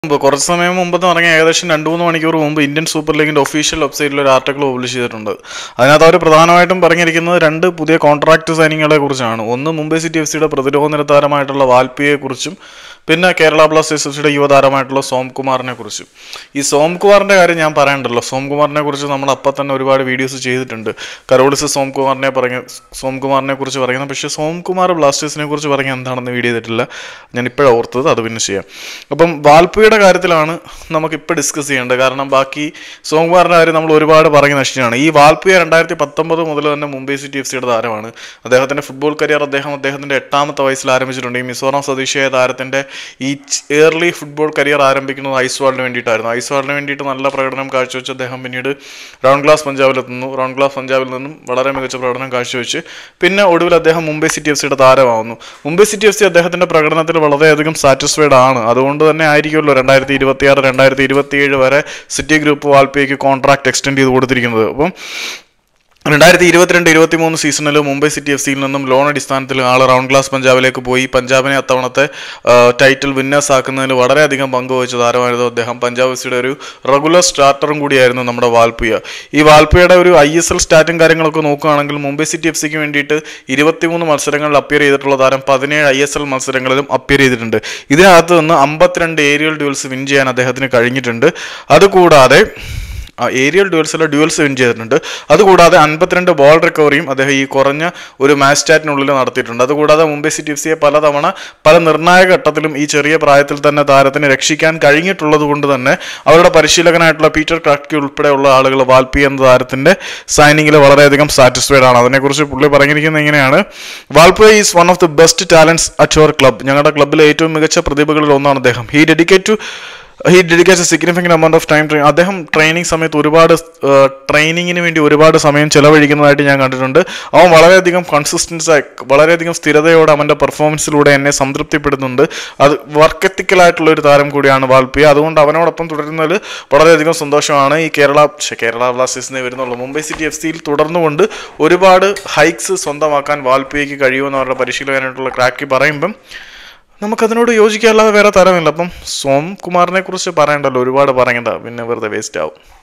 മുമ്പ് കുറച്ച് സമയം മുമ്പ് എന്ന് പറഞ്ഞാൽ ഏകദേശം രണ്ട് മൂന്ന് മണിക്കൂർ മുമ്പ് ഇന്ത്യൻ സൂപ്പർ ലീഗിന്റെ ഒഫീഷ്യൽ വെബ്സൈറ്റിൽ ഒരു ആർട്ടിക്കിൾ പബ്ലിഷ് ചെയ്തിട്ടുണ്ട് അതിനകത്ത് അവർ പ്രധാനമായിട്ടും പറഞ്ഞിരിക്കുന്നത് രണ്ട് പുതിയ കോൺട്രാക്ട് സൈനിങ്ങളെ കുറിച്ചാണ് ഒന്ന് മുംബൈ സിറ്റി എഫ് സിയുടെ പ്രതിരോധ നിരതാരമായിട്ടുള്ള വാൽപിയെ കുറിച്ചും പിന്നെ കേരള ബ്ലാസ്റ്റേഴ്സ് എഫ് സിയുടെ യുവതാരമായിട്ടുള്ള സോംകുമാറിനെ കുറിച്ചും ഈ സോംകുമാറിന്റെ കാര്യം ഞാൻ പറയണ്ടല്ലോ സോംകുമാറിനെ കുറിച്ച് നമ്മൾ അപ്പം തന്നെ ഒരുപാട് വീഡിയോസ് ചെയ്തിട്ടുണ്ട് കരോളിസ് സോംകുമാറിനെ പറഞ്ഞ സോംകുമാറിനെ കുറിച്ച് പറയുന്നത് പക്ഷേ സോംകുമാർ ബ്ലാസ്റ്റേഴ്സിനെ കുറിച്ച് പറഞ്ഞ എന്താണെന്ന് വീഡിയോ ചെയ്തിട്ടില്ല ഞാൻ ഇപ്പോഴാണ് ഓർത്തത് അത് പിന്നെ ചെയ്യാം അപ്പം വാൽപ്പയുടെ കാര്യത്തിലാണ് നമുക്ക് ഇപ്പോൾ ഡിസ്കസ് ചെയ്യേണ്ടത് കാരണം ബാക്കി സോംകുമാറിൻ്റെ കാര്യം നമ്മൾ ഒരുപാട് പറഞ്ഞ നഷ്ടമാണ് ഈ വാൽപ്പയ രണ്ടായിരത്തി പത്തൊമ്പത് മുതൽ തന്നെ മുംബൈ സിറ്റി എഫ് സിയുടെ താരമാണ് അദ്ദേഹത്തിൻ്റെ ഫുട്ബോൾ കരിയർ അദ്ദേഹം അദ്ദേഹത്തിൻ്റെ എട്ടാമത്തെ വയസ്സിൽ ആരംഭിച്ചിട്ടുണ്ട് ഈ മിസോറാം സ്വദേശിയായ താരത്തിൻ്റെ ഈ ഏർലി ഫുട്ബോൾ കരിയർ ആരംഭിക്കുന്നത് ഐസ്വാളിന് വേണ്ടിയിട്ടായിരുന്നു ഐസ്വാളിന് വേണ്ടിയിട്ട് നല്ല പ്രകടനം കാഴ്ചവെച്ച് അദ്ദേഹം പിന്നീട് റൗണ്ട് ക്ലാസ് പഞ്ചാബിലെത്തുന്നു റൗണ്ട് ക്ലാസ് പഞ്ചാബിൽ നിന്നും വളരെ മികച്ച പ്രകടനം കാഴ്ചവെച്ച് പിന്നെ ഒടുവിൽ അദ്ദേഹം മുംബൈ സിറ്റി എഫ് സിയുടെ താരമാവുന്നു മുംബൈ സിറ്റി എഫ് സി അദ്ദേഹത്തിന്റെ പ്രകടനത്തിൽ വളരെയധികം സാറ്റിസ്ഫൈഡ് ആണ് അതുകൊണ്ട് തന്നെ ആയിരിക്കുമല്ലോ രണ്ടായിരത്തി ഇരുപത്തി ആറ് രണ്ടായിരത്തി ഇരുപത്തി ഏഴ് വരെ സിറ്റി ഗ്രൂപ്പ് വാൽപ്പയ്ക്ക് കോൺട്രാക്ട് എക്സ്റ്റെൻഡ് ചെയ്ത് കൊടുത്തിരിക്കുന്നത് അപ്പം രണ്ടായിരത്തി ഇരുപത്തിരണ്ട് ഇരുപത്തി മൂന്ന് സീസണിൽ മുംബൈ സിറ്റി എഫ് സിയിൽ നിന്നും ലോൺ അടിസ്ഥാനത്തിൽ ആൾ റൗണ്ട് ക്ലാസ് പഞ്ചാബിലേക്ക് പോയി പഞ്ചാബിനെ അത്തവണത്തെ ആ, ടൈറ്റിൽ വിന്നേഴ്സ് ആക്കുന്നതിൽ വളരെയധികം പങ്കുവഹിച്ച താരമായിരുന്നു അദ്ദേഹം പഞ്ചാബ് എഫ് സിയുടെ ഒരു റെഗുലർ സ്റ്റാർട്ടറും കൂടിയായിരുന്നു നമ്മുടെ വാൽപ്പിയ ഈ വാൽപ്പിയുടെ ഒരു ഐ എസ് എൽ സ്റ്റാറ്റും കാര്യങ്ങളൊക്കെ നോക്കുകയാണെങ്കിൽ മുംബൈ സിറ്റി എഫ് സിക്ക് വേണ്ടിയിട്ട് ഇരുപത്തിമൂന്ന് മത്സരങ്ങളിൽ അപ്പിയർ ചെയ്തിട്ടുള്ള താരം പതിനേഴ് ഐ എസ് എൽ മത്സരങ്ങളിലും അപ്പിയർ ചെയ്തിട്ടുണ്ട് ഇതിനകത്ത് നിന്ന് അമ്പത്തിരണ്ട് ഏരിയൽ ഡ്യൂൽസ് വിൻ ചെയ്യാൻ അദ്ദേഹത്തിന് കഴിഞ്ഞിട്ടുണ്ട് അതുകൂടാതെ ആ ഏരിയൽ ഡ്യുവൽസിലെ ഡ്യുവൽസ് വിൻ ചെയ്തിട്ടുണ്ട് അതുകൂടാതെ അൻപത്തിരണ്ട് ബോൾ റിക്കവറിയും അദ്ദേഹം ഈ കുറഞ്ഞ ഒരു മാച്ച് സ്റ്റാറ്റിനുള്ളിൽ നടത്തിയിട്ടുണ്ട് അതുകൂടാതെ മുംബൈ സിറ്റി എഫ് സിയെ പലതവണ പല നിർണായക ഘട്ടത്തിലും ഈ ചെറിയ പ്രായത്തിൽ തന്നെ താരത്തിന് രക്ഷിക്കാൻ കഴിഞ്ഞിട്ടുള്ളത് കൊണ്ട് തന്നെ അവരുടെ പരിശീലകനായിട്ടുള്ള പീറ്റർ ക്രാക്കി ഉൾപ്പെടെയുള്ള ആളുകൾ വാൽപ്പി എന്ന താരത്തിന്റെ സൈനിങ്ങിൽ വളരെയധികം സാറ്റിസ്ഫൈഡ് ആണ് അതിനെക്കുറിച്ച് പുള്ളി പറഞ്ഞിരിക്കുന്നത് ഇങ്ങനെയാണ് Valpuia is one of the best talents at your club ഞങ്ങളുടെ ക്ലബ്ബിലെ ഏറ്റവും മികച്ച പ്രതിഭകളിൽ ഒന്നാണ് അദ്ദേഹം he dedicate to he dedicates a significant amount of time train അദ്ദേഹം ട്രെയിനിങ് സമയത്ത് ഒരുപാട് ട്രെയിനിങ്ങിന് വേണ്ടി ഒരുപാട് സമയം ചെലവഴിക്കുന്നതായിട്ട് ഞാൻ കണ്ടിട്ടുണ്ട് അവൻ വളരെയധികം കൺസിസ്റ്റൻസ് ആയി വളരെയധികം സ്ഥിരതയോടെ അവൻ്റെ പെർഫോമൻസിലൂടെ എന്നെ സംതൃപ്തിപ്പെടുന്നുണ്ട് അത് വർക്ക് എത്തിക്കലായിട്ടുള്ള ഒരു താരം കൂടിയാണ് വാൽപ്പിയ അതുകൊണ്ട് അവനോടൊപ്പം തുടരുന്നതിൽ വളരെയധികം സന്തോഷമാണ് ഈ കേരള ശ്ശെ, കേരള ബ്ലാസ്റ്റേഴ്സിനെ വരുന്നുള്ളൂ മുംബൈ സിറ്റി എഫ് സിയിൽ തുടർന്നുകൊണ്ട് ഒരുപാട് ഹൈക്സ് സ്വന്തമാക്കാൻ വാൽപ്പിയയ്ക്ക് കഴിയുമെന്ന് അവരുടെ പരിശീലകനായിട്ടുള്ള ക്രാക്കി പറയുമ്പം നമുക്കതിനോട് യോജിക്കാല്ലാതെ വേറെ തരമില്ല അപ്പം സോം കുമാറിനെ കുറിച്ച് പറയണ്ടല്ലോ ഒരുപാട് പറയണ്ട പിന്നെ വെറുതെ വേസ്റ്റ് ആവും